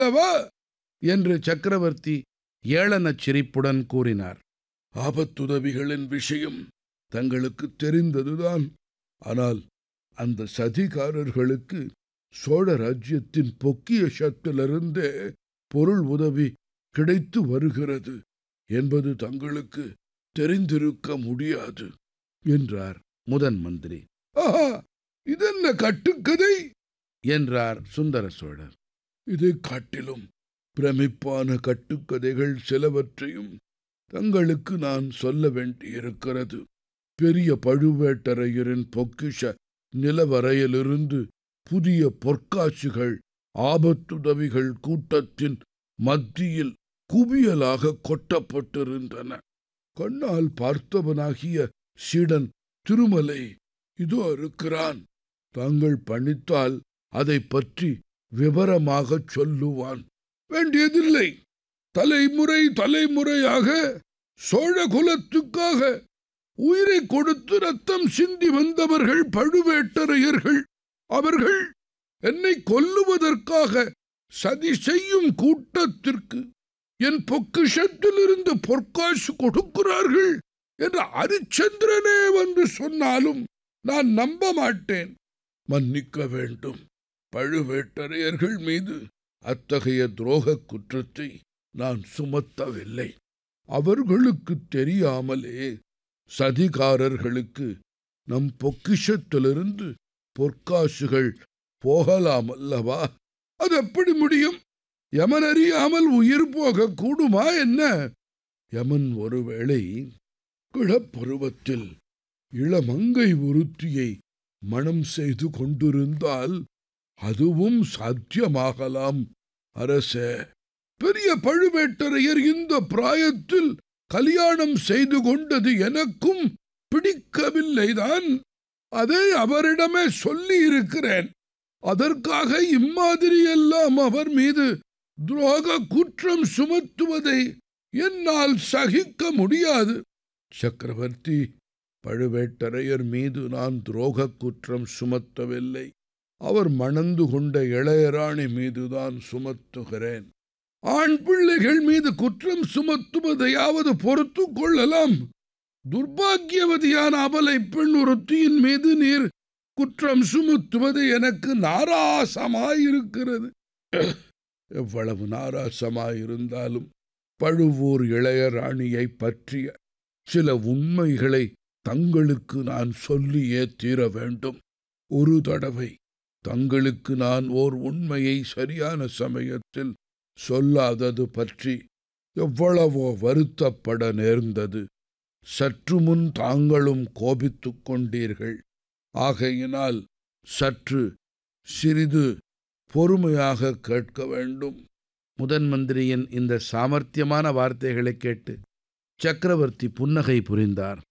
அல்லவா என்று சக்கரவர்த்தி ஏளனச் சிரிப்புடன் கூறினார் ஆபத்துதவிகளின் விஷயம் தங்களுக்கு தெரிந்ததுதான் ஆனால் அந்த சதிகாரர்களுக்கு சோழ ராஜ்யத்தின் பொக்கியஷத்திலிருந்தே பொருள் உதவி கிடைத்து வருகிறது என்பது தங்களுக்கு தெரிந்திருக்க முடியாது என்றார் முதன் மந்திரி ஆஹா இதென்ன கட்டுக்கதை என்றார் சுந்தர சோழர் இதை காட்டிலும் பிரமிப்பான கட்டுக்கதைகள் சிலவற்றையும் தங்களுக்கு நான் சொல்ல வேண்டியிருக்கிறது பெரிய பழுவேட்டரையரின் பொக்கிஷ நிலவரையிலிருந்து புதிய பொற்காட்சிகள் ஆபத்துதவிகள் கூட்டத்தின் மத்தியில் குவியலாக கொட்டப்பட்டிருந்தன கண்ணால் பார்த்தவனாகிய சீடன் திருமலை இதோ இருக்கிறான் தாங்கள் பணித்தால் அதை பற்றி விவரமாகச் சொல்லுவான் வேண்டியதில்லை தலைமுறை தலைமுறையாக சோழ குலத்துக்காக உயிரை கொடுத்து ரத்தம் சிந்தி வந்தவர்கள் பழுவேட்டரையர்கள் அவர்கள் என்னை கொல்லுவதற்காக சதி செய்யும் கூட்டத்திற்கு என் பொக்கிஷத்திலிருந்து பொற்காசு கொடுக்கிறார்கள் என்று அரிச்சந்திரனே வந்து சொன்னாலும் நான் நம்ப மாட்டேன் மன்னிக்க வேண்டும் பழுவேட்டரையர்கள் மீது அத்தகைய துரோக குற்றத்தை நான் சுமத்தவில்லை அவர்களுக்கு தெரியாமலே சதிகாரர்களுக்கு நம் பொக்கிஷத்திலிருந்து பொற்காசுகள் போகலாம் அல்லவா அது எப்படி முடியும் யமன் அறியாமல் உயிர் போக கூடுமா என்ன யமன் ஒருவேளை கிழப்பருவத்தில் இளமங்கை ஒருத்தியை மணம் செய்து கொண்டிருந்தால் அதுவும் சாத்தியமாகலாம் அரசே பெரிய பழுவேட்டரையர் இந்த பிராயத்தில் கல்யாணம் செய்து கொண்டது எனக்கும் பிடிக்கவில்லைதான் அதை அவரிடமே சொல்லி இருக்கிறேன் அதற்காக இம்மாதிரியெல்லாம் அவர் மீது துரோக குற்றம் சுமத்துவதை என்னால் சகிக்க முடியாது சக்கரவர்த்தி பழுவேட்டரையர் மீது நான் துரோக குற்றம் சுமத்தவில்லை அவர் மணந்து கொண்ட இளையராணி மீதுதான் சுமத்துகிறேன் ஆண் பிள்ளைகள் மீது குற்றம் சுமத்துவதையாவது பொறுத்து கொள்ளலாம் துர்பாக்கியவதியான அபலை பெண் ஒருத்தியின் மீது நீர் குற்றம் சுமத்துவது எனக்கு நாராசமாயிருக்கிறது எவ்வளவு நாராசமாயிருந்தாலும் பழுவூர் இளையராணியை பற்றிய சில உண்மைகளை தங்களுக்கு நான் சொல்லியே தீர வேண்டும் ஒரு தடவை தங்களுக்கு நான் ஓர் உண்மையை சரியான சமயத்தில் சொல்லாதது பற்றி எவ்வளவோ வருத்தப்பட நேர்ந்தது சற்று முன் தாங்களும் கோபித்துக் கொண்டீர்கள் ஆகையினால் சற்று சிறிது பொறுமையாக கேட்க வேண்டும் முதன் மந்திரியின் இந்த சாமர்த்தியமான வார்த்தைகளை கேட்டு சக்கரவர்த்தி புன்னகை புரிந்தார்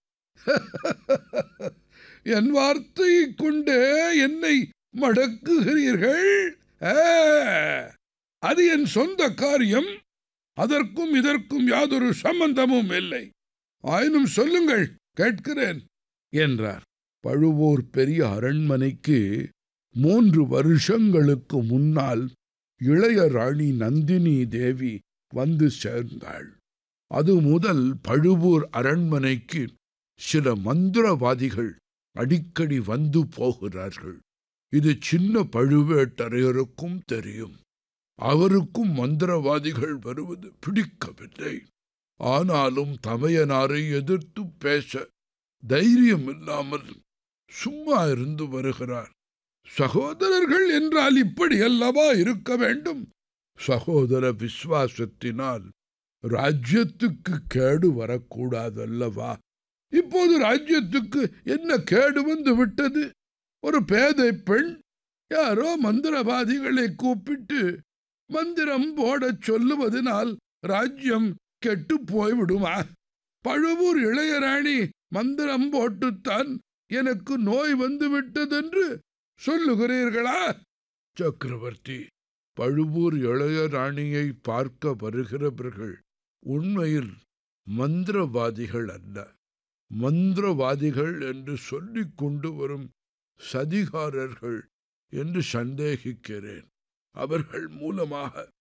என் வார்த்தையை கொண்டே என்னை மடக்குகிறீர்கள் ஆ, அது என் சொந்த காரியம் அதற்கும் இதற்கும் யாதொரு சம்பந்தமும் இல்லை ஆயினும் சொல்லுங்கள் கேட்கிறேன் என்றார் பழுவூர் பெரிய அரண்மனைக்கு மூன்று வருஷங்களுக்கு முன்னால் இளைய ராணி நந்தினி தேவி வந்து சேர்ந்தாள் அது முதல் பழுவூர் அரண்மனைக்கு சில மந்திரவாதிகள் அடிக்கடி வந்து போகிறார்கள் இது சின்ன பழுவேட்டரையருக்கும் தெரியும் அவருக்கும் மந்திரவாதிகள் வருவது பிடிக்கவில்லை ஆனாலும் தமையனாரை எதிர்த்து பேச தைரியம் இல்லாமல் சும்மா இருந்து வருகிறார் சகோதரர்கள் என்றால் இப்படி அல்லவா இருக்க வேண்டும் சகோதர விசுவாசத்தினால் ராஜ்யத்துக்கு கேடு வரக்கூடாதல்லவா இப்போது ராஜ்யத்துக்கு என்ன கேடு வந்து விட்டது ஒரு பேதை பெண் யாரோ மந்திரவாதிகளை கூப்பிட்டு மந்திரம் போடச் சொல்லுவதனால் ராஜ்யம் கெட்டு போய்விடுமா பழுவூர் இளையராணி மந்திரம் போட்டுத்தான் எனக்கு நோய் வந்து விட்டதென்று சொல்லுகிறீர்களா சக்கரவர்த்தி பழுவூர் இளையராணியை பார்க்க வருகிறவர்கள் உண்மையில் மந்திரவாதிகள் அல்ல மந்திரவாதிகள் என்று சொல்லிக் கொண்டு வரும் சதிகாரர்கள் என்று சந்தேகிக்கிறேன் அவர்கள் மூலமாக